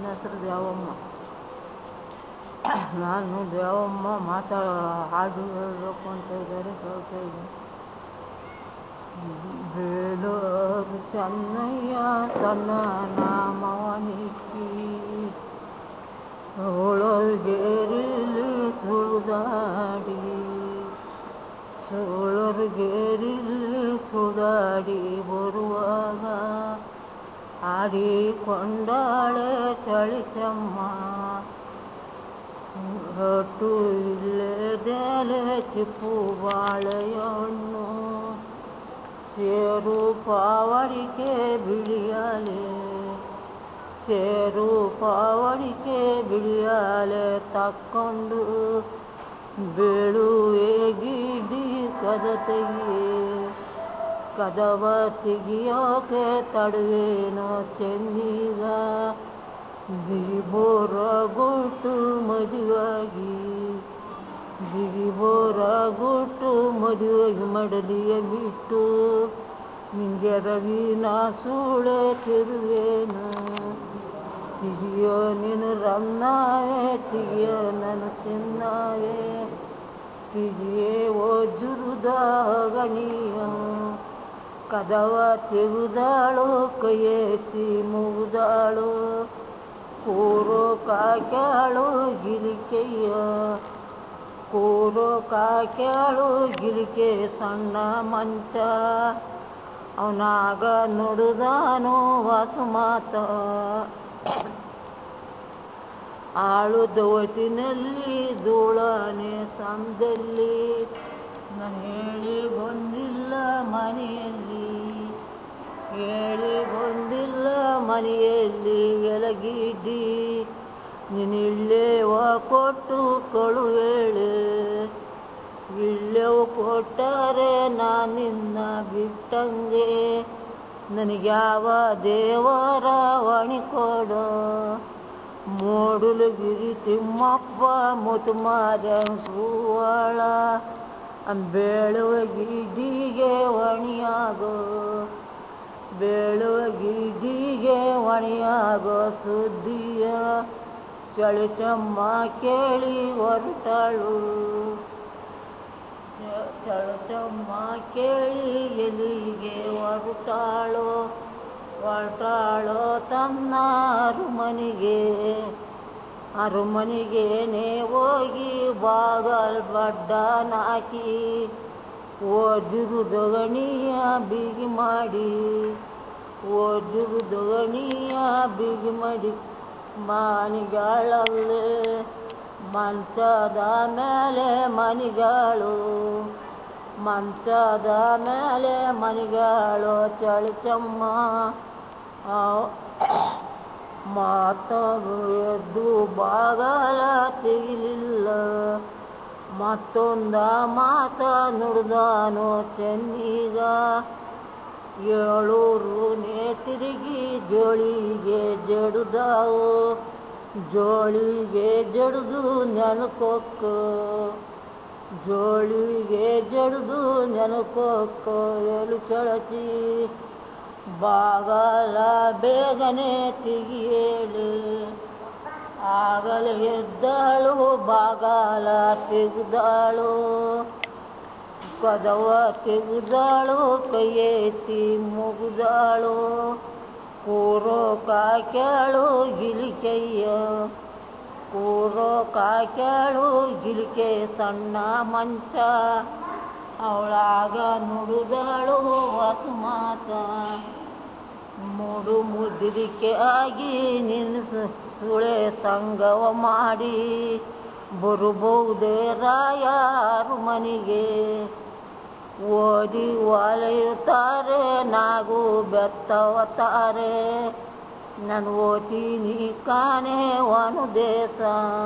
ಹೆಸರು ದೇವಮ್ಮ ನಾನು ದೇವಮ್ಮ ಮಾತಾ ಹಾಡು ಹೇಳಬೇಕು ಅಂತ ಇದ್ದಾರೆ ಕೇಳ್ತಾ ಇದ್ದೀನಿ ಬೇಲೂರು ಚೆನ್ನಯ್ಯ ತನ್ನ ನಾಮವನಿಕ್ಕಿ ಅವಳೊಳ್ಗೇರಿಲಿ ಸುಳಿದಾಡಿ ಸೋಳರ್ಗೇರಿಲಿ ಸುಳಿದಾಡಿ ಬರುವಾಗ ಆಡಿಕೊಂಡಾಳೆ ಚಳಿಚಮ್ಮ ಹೊಟ್ಟು ಇಲ್ಲದೇಲೆ ಚಿಪ್ಪು ಬಾಳೆಹಣ್ಣು ಸೇರು ಪಾವಡಿಕೆ ಬಿಳಿಯಾಲೆ ಸೇರು ಪಾವಡಿಕೆ ಬಿಳಿಯಾಲೆ ತಕ್ಕೊಂಡು ಬೇಳುವೆ ಗಿಡ್ಡಿ ಕದ ತೆಗಿಯೇ ಕದವ ತೆಗಿಯೋಕೆ ತಡುವೇನೋ ಚೆನ್ನೀಗ ದಿರಿಬೋರ ಗುಟ್ಟು ಮದುವಾಗಿ ದಿರಿಬೋರ ಗುಟ್ಟು ಮದುವೆಗೆ ಮಡಲಿಯ ಬಿಟ್ಟು ನಿಂಗೆ ರವಿನ ಸೂಳೆ ತಿರುವೇನು ತಿಗಿಯೋ ನೀನು ರಮ್ನಾಯೇ ತಿಗಿಯೋ ನನ್ನ ಚಿನ್ನಾಯೇ ತಿಗಿಯೇ ಓ ಜುರುದ ಗಣಿಯ ಕದವ ತೆಗುದಾಳು ಕೈಯೆತ್ತಿ ಮುಗಿದಾಳು ಕೂರೋ ಕಾಕ್ಯಾಳು ಗಿಲಿಕೆಯ ಕೂರೋ ಕಾಕ್ಯಾಳು ಗಿಲಿಕೆ ಸಣ್ಣ ಮಂಚ ಅವನಾಗ ನುಡಿದಾನು ವಾಸು ಮಾತ ಆಳು ದೋತಿನಲ್ಲಿ ಧೂಳನೆ ಸಂದಲ್ಲಿ ನಾನು ಹೇಳಿ ಬಂದಿಲ್ಲ ಮನೆಯಲ್ಲಿ ಹೇಳಿ ಬಂದಿಲ್ಲ ಮನೆಯಲ್ಲಿ ಎಲಗಿಡ್ಡಿ ನೀನಿಲ್ಲೇವ ಕೊಟ್ಟು ಕಳು ಹೇಳಿ ಇಲ್ಲೇವು ಕೊಟ್ಟರೆ ನಾನಿನ್ನ ಬಿಟ್ಟಂಗೆ ನನಗ್ಯಾವ ದೇವರ ವಣಿ ಕೊಡೋ ಮೂಡುಲಗಿರಿ ತಿಮ್ಮಪ್ಪ ಮುತುಮಾರ ಸುವಳ ಬೇಳುವ ಗಿಡ್ಡಿಗೆ ಒಣಿಯಾಗೋ ಬೇಳುವ ಗಿಡ್ಡಿಗೆ ಒಣಿಯಾಗೋ ಸುದ್ದಿಯ ಚಳಿಚಮ್ಮ ಕೇಳಿ ಹೊರಟಾಳು ಚಳಚಮ್ಮ ಕೇಳಿ ಎಲ್ಲಿಗೆ ಹೊರಟಾಳು ಹೊರಟಾಳೋ ತನ್ನ ಅರುಮನಿಗೆ ಅರುಮನಿಗೇನೆ ಹೋಗಿ ಬಾಗಲ್ ಬಡ್ಡ ನಾಕಿ ಓದಿರು ದೊಗಣಿಯ ಬಿಗಿ ಮಾಡಿ ಓದಿರು ದೊಗಣಿಯ ಬಿಗಿ ಮಾಡಿ ಮನಿಗಳಲ್ಲೇ ಮಂಚದ ಮೇಲೆ ಮನಿಗಳು ಮಂಚದ ಮೇಲೆ ಮನಿಗಳು ಚಳಿಚಮ್ಮ ಮಾತನು ಎದ್ದು ಬಾಗಲ ತೆಗಿಲಿಲ್ಲ ಮತ್ತೊಂದ ಮಾತ ನುಡ್ದಾನು ಚೆನ್ನೀಗ ಏಳೂರು ನೇ ತಿರುಗಿ ಜೋಳಿಗೆ ಜಡುದಾವು ಜೋಳಿಗೆ ಜಡ್ದು ನೆನಕೊಕ್ಕೋ ಜೋಳಿಗೆ ಜಡ್ದು ನೆನಕೊಕ್ಕೋ ಎಳು ಚಳಚಿ ಬಾಗಲ ಬೇಗನೆ ತೆಗಿಯೇಳು ಆಗಲೇ ಎದ್ದಾಳು ಬಾಗಲ ತೆಗೆದಾಳು ಕದವ ತೆಗೆದಾಳು ಕೈ ಎತ್ತಿ ಮುಗಿದಾಳು ಕೂರೋ ಕಾಕ್ಯಾಳು ಗಿಲಿಕೆಯ್ಯ ಕೂರೋ ಕಾಕ್ಯಾಳು ಗಿಲಿಕೆ ಸಣ್ಣ ಮಂಚ ಅವಳಾಗ ನುಡಿದಾಳು ಹೊಸ ಮಾತ ಮೂಡು ಮುದ್ರಿಕೆ ಆಗಿ ನಿನ್ನ ಸುಳೆ ಸಂಗವ ಮಾಡಿ ಬರುಬಹುದೇ ರಾಯಾರು ಮನೆಗೆ ಓದಿ ಒಲೆಯುತ್ತಾರೆ ನಾಗು ಬೆತ್ತವತಾರೆ ನಾನು ಓದ್ತೀನಿ ಕಾಣೆ ಒನು ದೇಶ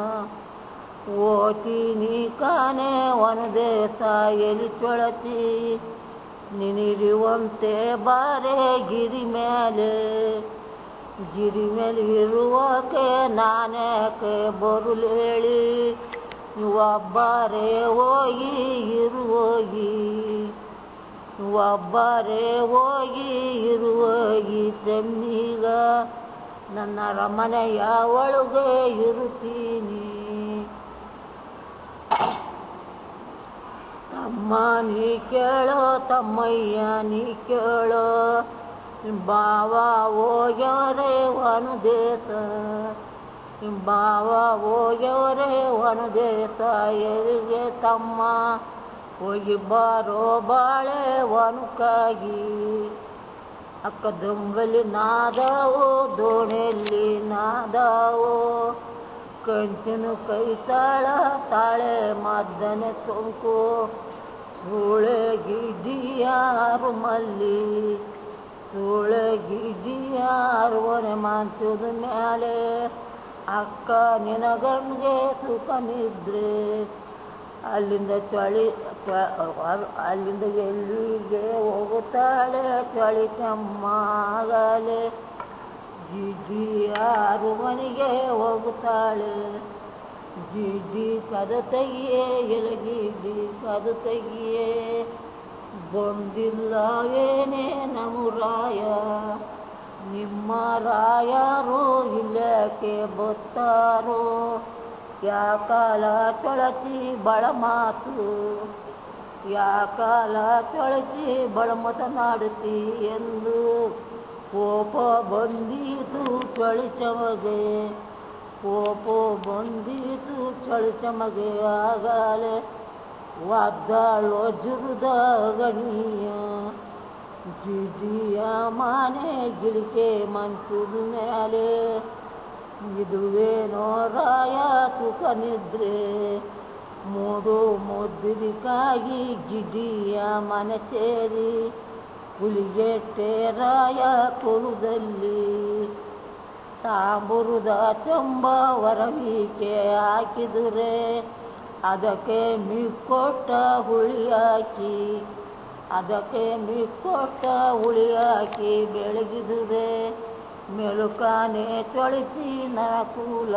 ಓದ್ತೀನಿ ಕಾಣೆ ಒನು ದೇಶ ಎಲಿ ಚೊಳಚಿ ನಿನಿರುವಂತೆ ಬಾರೆ ಗಿರಿ ಮೇಲೆ ಗಿರಿ ಮೇಲೆ ಇರುವಕ್ಕೆ ನಾನ್ಯಾಕೆ ಬರುಳು ಹೇಳಿ ಒಬ್ಬರೇ ಹೋಗಿ ಇರು ಹೋಗಿ ಒಬ್ಬರೇ ಹೋಗಿ ಇರು ಹೋಗಿ ಚೆನ್ನೀಗ ನನ್ನ ರಮನೆಯ ಒಳಗೆ ಇರುತ್ತೀನಿ ತಮ್ಮ ನೀ ಕೇಳೋ ತಮ್ಮಯ್ಯ ನೀ ಕೇಳೋ ಬಾವ ಹೋಗ್ಯವರೇ ವನು ದೇಶ ಬಾವ ಹೋಗ್ಯವರೇ ವನು ದೇಶ ಎಲ್ಲಿಗೆ ತಮ್ಮ ಹೋಗಿ ಬಾರೋ ಬಾಳೆ ವನುಕಾಗಿ ಅಕ್ಕ ದೊಂಬಲಿ ನಾದವೋ ದೋಣಿಯಲ್ಲಿ ನಾದವೋ ಕಂಚಿನ ಕೈ ತಾಳ ತಾಳೆ ಮದ್ದನೆ ಸೋಂಕು ಸೂಳೆ ಗಿಡ್ಡಿಯಾರು ಮಲ್ಲಿ ಸೂಳೆ ಗಿಡ್ಡಿಯಾರು ಒನೆ ಮಾಂಚದ ಮ್ಯಾಲೆ ಅಕ್ಕ ನಿನಗನ್ಗೆ ಸುಖ ನಿದ್ರೆ ಅಲ್ಲಿಂದ ಚಳಿ ಚ- ಅಲ್ಲಿಂದ ಎಲ್ಲಿಗೆ ಹೋಗುತ್ತಾಳೆ ಚಳಿ ಚಮ್ಮಾಗಲೆ ಜಿಡ್ಡಿ ಯಾರು ಮನೆಗೆ ಹೋಗುತ್ತಾಳೆ ಜಿಡ್ಡಿ ಕದ ತೆಗಿಯೇ ಎಲಗಿಡ್ಡಿ ಕದ ತೆಗಿಯೇ ಬಂದಿಲ್ಲ ಏನೇ ನಮ್ಮ ರಾಯ ನಿಮ್ಮ ರಾಯರು ಇಲ್ಲಕ್ಕೆ ಬತ್ತಾರೋ ಯಾಕಾಲ ತೊಳತಿ ಬಳ ಮಾತು ಯಾಕಾಲ ತೊಳತಿ ಬಳ ಮಾತನಾಡುತ್ತಿ ಎಂದು ಕೋಪ ಬಂದೀತು ಚಳಿ ಚಮಗೆ ಕೋಪ ಬಂದೀತು ಚಳಿ ಚಮಗೆ ಆಗಲೇ ವಾದ್ದಾಳೋ ಜುರುದ ಗಣಿಯ ಜಿಡಿಯ ಮನೆ ಗಿಳಿಕೆ ಮಂಚದ ಮೇಲೆ ಇದುವೇನೋ ರಾಯ ಸುಖ ನಿದ್ರೆ ಮೂಡು ಮುದ್ರಿಕಾಗಿ ಗಿಡಿಯ ಮನೆ ಸೇರಿ ಹುಲಿಗೆಟ್ಟೆ ರಾಯ ಕುಲದಲ್ಲಿ ತಾಂಬುರುದ ಚಂಬ ವರವಿಕೆ ಹಾಕಿದರೆ ಅದಕ್ಕೆ ಮಿಕ್ಕೊಟ್ಟ ಹುಳಿ ಹಾಕಿ ಅದಕ್ಕೆ ಮಿಕ್ಕೊಟ್ಟ ಹುಳಿ ಹಾಕಿ ಬೆಳಗಿದುರೆ ಮೆಲುಕಾನೆ ತೊಳಿಸಿ ಕೂಲ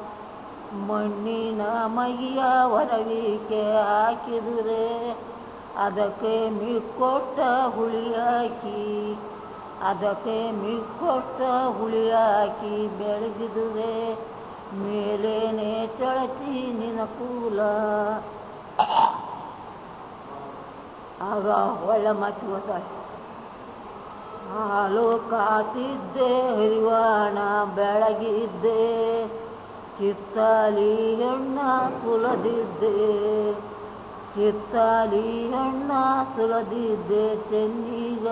ಮಣ್ಣಿನ ಮೈಯ ಹೊರವಿಕೆ ಹಾಕಿದುರೆ ಅದಕ್ಕೆ ಮಿಕ್ಕೊಟ್ಟ ಹುಳಿ ಹಾಕಿ ಅದಕ್ಕೆ ಮಿಕ್ಕೊಟ್ಟ ಹುಳಿ ಹಾಕಿ ಬೆಳಗಿದುರೆ ಮೇಲೇನೆ ತೊಳಸಿ ನಿನ ಕೂಲ ಆಗ ಒಳ್ಳೆ ಮಾತು ಗೊತ್ತಾಯ್ತು ಹಾಲು ಕಾತಿದ್ದೆ ಹರಿವಾಣ ಬೆಳಗಿದ್ದೆ ಚಿತ್ತಾಲಿ ಹೆಣ್ಣ ಸುಲದಿದ್ದೆ ಚಿತ್ತಾಲಿ ಹೆಣ್ಣ ಸುಲದಿದ್ದೆ ಚೆನ್ನೀಗ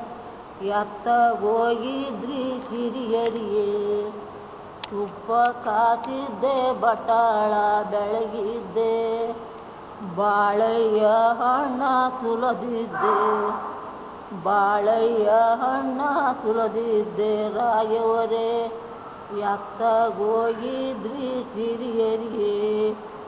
ಎತ್ತಗೋಗಿದ್ರಿ ಸಿರಿಯರಿಯೇ ತುಪ್ಪ ಕಾತಿದ್ದೆ ಬಟಾಳ ಬೆಳಗಿದ್ದೆ ಬಾಳೆಯ ಹಣ್ಣ ಸುಲದಿದ್ದೆ ಬಾಳೆಯ ಹಣ್ಣ ಸುಲದಿದ್ದೆ ರಾಯವರೇ ಎತ್ತಗೋಗಿದ್ರಿ ಸಿರಿಯರಿಯೇ